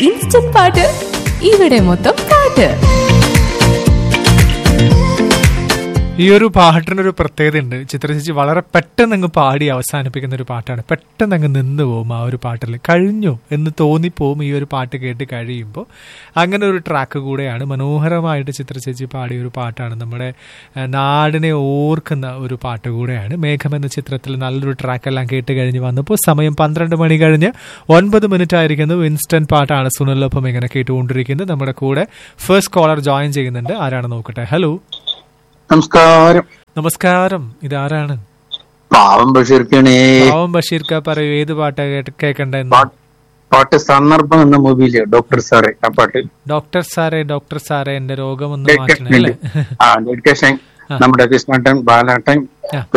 Instant പാട്ട് ഇവിടെ മൊത്തം പാട്ട് ഈ ഒരു പാട്ടിനൊരു പ്രത്യേകത ഉണ്ട് ചിത്ര ചേച്ചി വളരെ പെട്ടെന്ന് അങ്ങ് പാടി അവസാനിപ്പിക്കുന്ന ഒരു പാട്ടാണ് പെട്ടെന്ന് അങ്ങ് നിന്ന് പോകും ആ ഒരു പാട്ടിൽ കഴിഞ്ഞു എന്ന് തോന്നിപ്പോവും ഈ ഒരു പാട്ട് കേട്ട് കഴിയുമ്പോൾ അങ്ങനെ ഒരു ട്രാക്ക് കൂടെയാണ് മനോഹരമായിട്ട് ചിത്ര ചേച്ചി പാടിയ ഒരു പാട്ടാണ് നമ്മുടെ ഏഹ്, നാടിനെ ഓർക്കുന്ന ഒരു പാട്ട് കൂടെയാണ് മേഘം എന്ന ചിത്രത്തിൽ നല്ലൊരു ട്രാക്കെല്ലാം കേട്ട് കഴിഞ്ഞ് വന്നപ്പോൾ സമയം പന്ത്രണ്ട് മണി കഴിഞ്ഞ് ഒൻപത് മിനിറ്റ് ആയിരിക്കുന്നു ഇൻസ്റ്റന്റ് പാട്ടാണ് സുനിലൊപ്പം ഇങ്ങനെ കേട്ടുകൊണ്ടിരിക്കുന്നത് നമ്മുടെ കൂടെ ഫസ്റ്റ് കോളർ ജോയിൻ ചെയ്യുന്നുണ്ട് ആരാണ് നോക്കട്ടെ ഹലോ നമസ്കാരം നമസ്കാരം ഇതാരാണ് പാവം ബഷീർക്കണേ പാവം ബഷീർ കാ പറയൂ ഏത് പാട്ടാ കേട്ട്- കേൾക്കണ്ടെന്ന് പാട്ട് പാട്ട് സന്ദർഭം എന്ന മൂവിയിലെ ഡോക്ടർ സാറേ ആ പാട്ട് ഡോക്ടർ സാറേ ഡോക്ടർ സാറേ എന്റെ രോഗമൊന്ന് മാറ്റണേ അല്ലേ ആ ഡെഡിക്കേഷൻ നമ്മുടെ കൃഷ്ണട്ടൻ ബാലാട്ടൻ ആ.